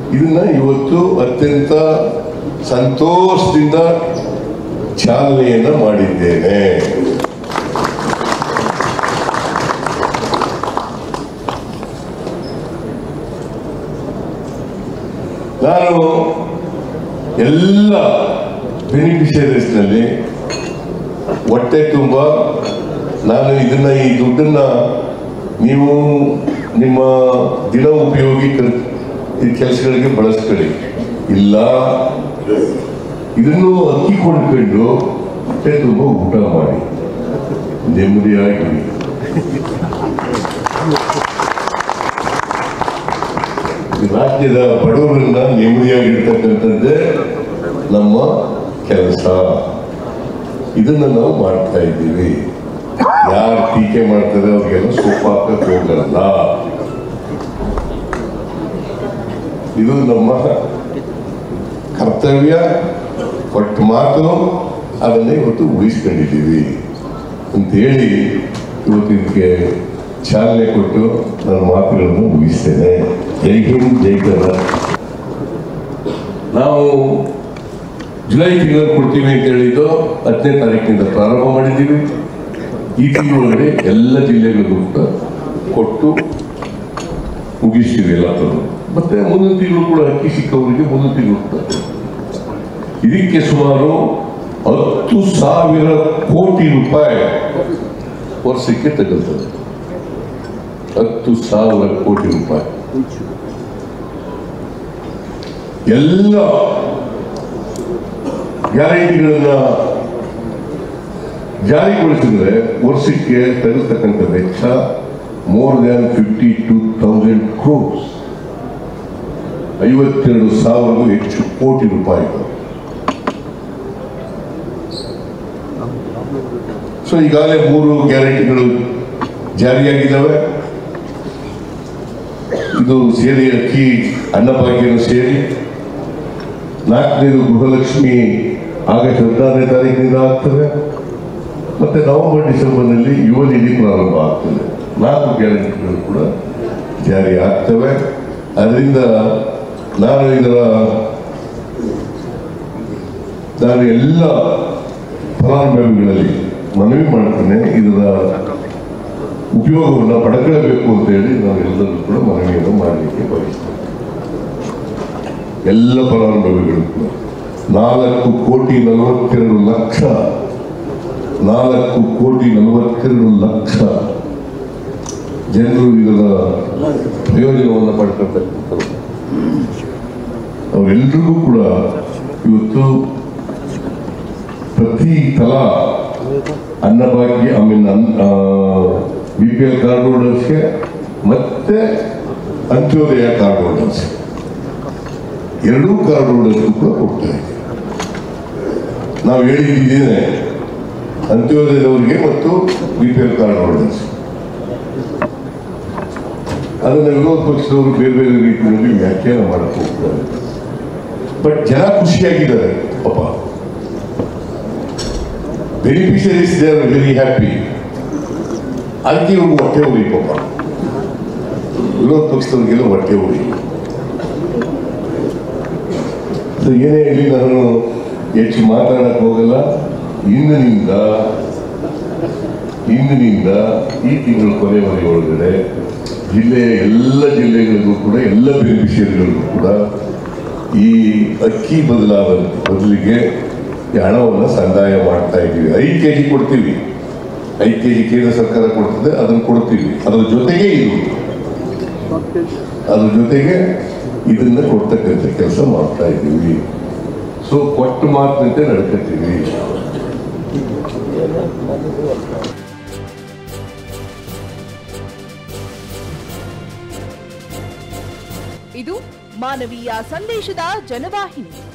ಇದನ್ನ ಇವತ್ತು ಅತ್ಯಂತ ಸಂತೋಷದಿಂದ ಚಾಲನೆಯನ್ನ ಮಾಡಿದ್ದೇನೆ ನಾನು ಎಲ್ಲ ಬೆನಿಫಿಷರೀಸ್ನಲ್ಲಿ ಹೊಟ್ಟೆ ತುಂಬ ನಾನು ಇದನ್ನ ಈ ದುಡ್ಡನ್ನ ನೀವು ನಿಮ್ಮ ದಿನ ಉಪಯೋಗಿ ಕರ್- ಈ ಕೆಲಸಗಳಿಗೆ ಬಳಸ್ಕೊಳ್ಳಿ ಇಲ್ಲ ಇದನ್ನು ಅಕ್ಕಿ ಕೊಂಡ್ಕೊಂಡು ಹೊಟ್ಟೆ ತುಂಬ ಊಟ ಮಾಡಿ ನೆಮ್ಮದಿಯಾಗಿ ಈ ರಾಜ್ಯದ ಬಡವರನ್ನ ನೆಮ್ಮದಿಯಾಗಿರ್ತಕ್ಕಂಥದ್ದೇ ನಮ್ಮ ಕೆಲಸ ಇದನ್ನ ನಾವು ಮಾಡ್ತಾ ಇದ್ದೀವಿ ಯಾರು ಟೀಕೆ ಮಾಡ್ತಾರೆ ಅವ್ರಿಗೆಲ್ಲ ಸೊಪ್ಪು ಹಾಕಕ್ ಹೋಗಲ್ಲ ಇದು ನಮ್ಮ ಕರ್ತವ್ಯ ಕೊಟ್ಟ ಮಾತು ಅದನ್ನೇ ಇವತ್ತು ಉಳಿಸ್ಕೊಂಡಿದ್ದೀವಿ ಅಂತೇಳಿ ಇವತ್ತು ಇದಕ್ಕೆ ಚಾಲನೆ ಕೊಟ್ಟು ನನ್ನ ಮಾತುಗಳನ್ನು ಮುಗಿಸ್ತೇನೆ ಜೈ ಹಿಂದ್ ಜೈ ಕರ್ನಾಟಕ ನಾವು ಜುಲೈ ತಿಂಗಳು ಕೊಡ್ತೀವಿ ಅಂತ ಹೇಳಿದ್ದು ಹತ್ತನೇ ತಾರೀಕಿನಿಂದ ಪ್ರಾರಂಭ ಮಾಡಿದ್ದೀವಿ ಈ ತಿಂಗಳೊಳಗಡೆ ಎಲ್ಲ ಜಿಲ್ಲೆಗಳಿಗೂ ಕೂಡ ಕೊಟ್ಟು ಮುಗಿಸ್ತೀವಿ ಎಲ್ಲದನ್ನು ಮತ್ತೆ ಮುಂದಿನ ತಿಂಗಳು ಕೂಡ ಅಕ್ಕಿ ಸಿಕ್ಕವರಿಗೆ ಮುಂದಿನ ತಿಂಗಳು ಕೂಡ ಇದಕ್ಕೆ ಸುಮಾರು ಹತ್ತು ಸಾವಿರ ಕೋಟಿ ರೂಪಾಯಿ ವರ್ಷಕ್ಕೆ ತಗಲ್ತದೆ ಹತ್ತು ಸಾವಿರ ಕೋಟಿ ರೂಪಾಯಿ ಎಲ್ಲ ಗ್ಯಾರಂಟಿಗಳನ್ನ ಜಾರಿಗೊಳಿಸಿದ್ರೆ ವರ್ಷಕ್ಕೆ ತಗಲ್ತಕ್ಕಂಥ ವೆಚ್ಚ more than fifty two thousand crores ಐವತ್ತೆರಡು ಸಾವಿರಕ್ಕೂ ಹೆಚ್ಚು ಕೋಟಿ ರೂಪಾಯಿಗಳು ಸೊ ಈಗಾಗಲೇ ಮೂರು ಗ್ಯಾರಂಟಿಗಳು ಜಾರಿಯಾಗಿದ್ದಾವೆ ಇದು ಸೇರಿ ಅಕ್ಕಿ ಅನ್ನಭಾಗ್ಯನು ಸೇರಿ ನಾಲ್ಕನೇದು ಗೃಹಲಕ್ಷ್ಮಿ ಆಗಸ್ಟ್ ಹದಿನಾರನೇ ತಾರೀಕಿನಿಂದ ಆಗ್ತದೆ ಮತ್ತೆ ನವೆಂಬರ್ ಡಿಸೆಂಬರ್ನಲ್ಲಿ ಯುವ ನಿಧಿ ಪ್ರಾರಂಭ ಆಗ್ತದೆ ನಾಲ್ಕು ಗ್ಯಾರಂಟಿಗಳು ಕೂಡ ಜಾರಿ ಆಗ್ತವೆ ಅದರಿಂದ ನಾನು ಇದರ ನಾನು ಎಲ್ಲ ಫಲಾನುಭವಿಗಳಲ್ಲಿ ಮನವಿ ಮಾಡ್ತೇನೆ ಇದರ ಉಪಯೋಗವನ್ನು ಪಡ್ಕೊಳ್ಬೇಕು ಅಂತ ಹೇಳಿ ನಾನು ಎಲ್ಲರೂ ಕೂಡ ಮನವಿಯನ್ನು ಮಾಡಲಿಕ್ಕೆ ಬಯಸ್ತೇನೆ ಎಲ್ಲ ಫಲಾನುಭವಿಗಳು ಕೂಡ ನಾಲ್ಕು ಕೋಟಿ ನಲವತ್ತೆರಡು ಲಕ್ಷ ನಾಲ್ಕು ಕೋಟಿ ನಲವತ್ತೆರಡು ಲಕ್ಷ ಜನರು ಇದರ ಪ್ರಯೋಜನವನ್ನು ಪಡ್ಕೊಳ್ತಕ್ಕಂಥವ್ರು ಅವರೆಲ್ಲರಿಗೂ ಕೂಡ ಇವತ್ತು ಪ್ರತಿ ತಲಾ Annabhagya I mean B P L card ಹೋಲ್ಡರ್ಸ್ಗೆ ಮತ್ತೆ ಅಂತ್ಯೋದಯ ಕಾರ್ಡ್ ಹೋಲ್ಡರ್ಸ್ ಎರಡೂ ಕಾರ್ಡ್ ಹೋಲ್ಡರ್ಸ್ ಕೂಡ ಕೊಡ್ತಾ ಇದ್ದೀವಿ ನಾವು ಹೇಳಿದ್ದೇನೆ ಅಂತ್ಯೋದಯದವರಿಗೆ ಮತ್ತು B P L card holders ಅದನ್ನ ವಿರೋಧ ಪಕ್ಷದವರು ಬೇರೆ ಬೇರೆ ರೀತಿಯಲ್ಲಿ ವ್ಯಾಖ್ಯಾನ ಮಾಡಕ್ ಹೋಗ್ತಾರೆ ಬಟ್ ಜನ ಖುಷಿಯಾಗಿದ್ದಾರೆ ಪಾಪ beneficiaries they are very happy ಅದಕ್ಕೆ ಇವ್ರಿಗೆ ಹೊಟ್ಟೆ ಉರಿ ಪಾಪ ವಿರೋಧ ಪಕ್ಷದವ್ರಿಗೆಲ್ಲ ಹೊಟ್ಟೆ ಉರಿ ಸೊ ಏನೇ ಹೇಳಿ ನಾನು ಹೆಚ್ಚು ಮಾತಾಡಕ್ ಹೋಗಲ್ಲ ಇಂದಿನಿಂದ ಇಂದಿನಿಂದ ಈ ತಿಂಗಳ ಕೊನೆವರೆಗೆ ಒಳಗಡೆ ಜಿಲ್ಲೆಯ ಎಲ್ಲ ಜಿಲ್ಲೆಗಳಿಗೂ ಕೂಡ ಎಲ್ಲ ಬೆನಿಫಿಷಿಯರಿಗಳಿಗೂ ಕೂಡ ಈ ಅಕ್ಕಿ ಬದಲಾದ ಬದಲಿಗೆ ಈ ಹಣವನ್ನು ಸಂದಾಯ ಮಾಡ್ತಾ ಇದ್ದೀವಿ ಐದು ಕೆ ಜಿ ಕೊಡ್ತೀವಿ ಐದು ಕೆ ಜಿ ಕೇಂದ್ರ ಸರ್ಕಾರ ಕೊಡ್ತದೆ ಅದನ್ನು ಕೊಡ್ತೀವಿ ಅದರ ಜೊತೆಗೆ ಇದು ಅದ್ರ ಜೊತೆಗೆ ಇದನ್ನ ಕೊಡ್ತಕ್ಕಂಥ ಕೆಲಸ ಮಾಡ್ತಾ ಇದ್ದೀವಿ ಸೊ ಕೊಟ್ಟು ಮಾತಿನಂತೆ ನಡ್ಕೊತೀವಿ ಇದು ಮಾನವೀಯ ಸಂದೇಶದ ಜನವಾಹಿನಿ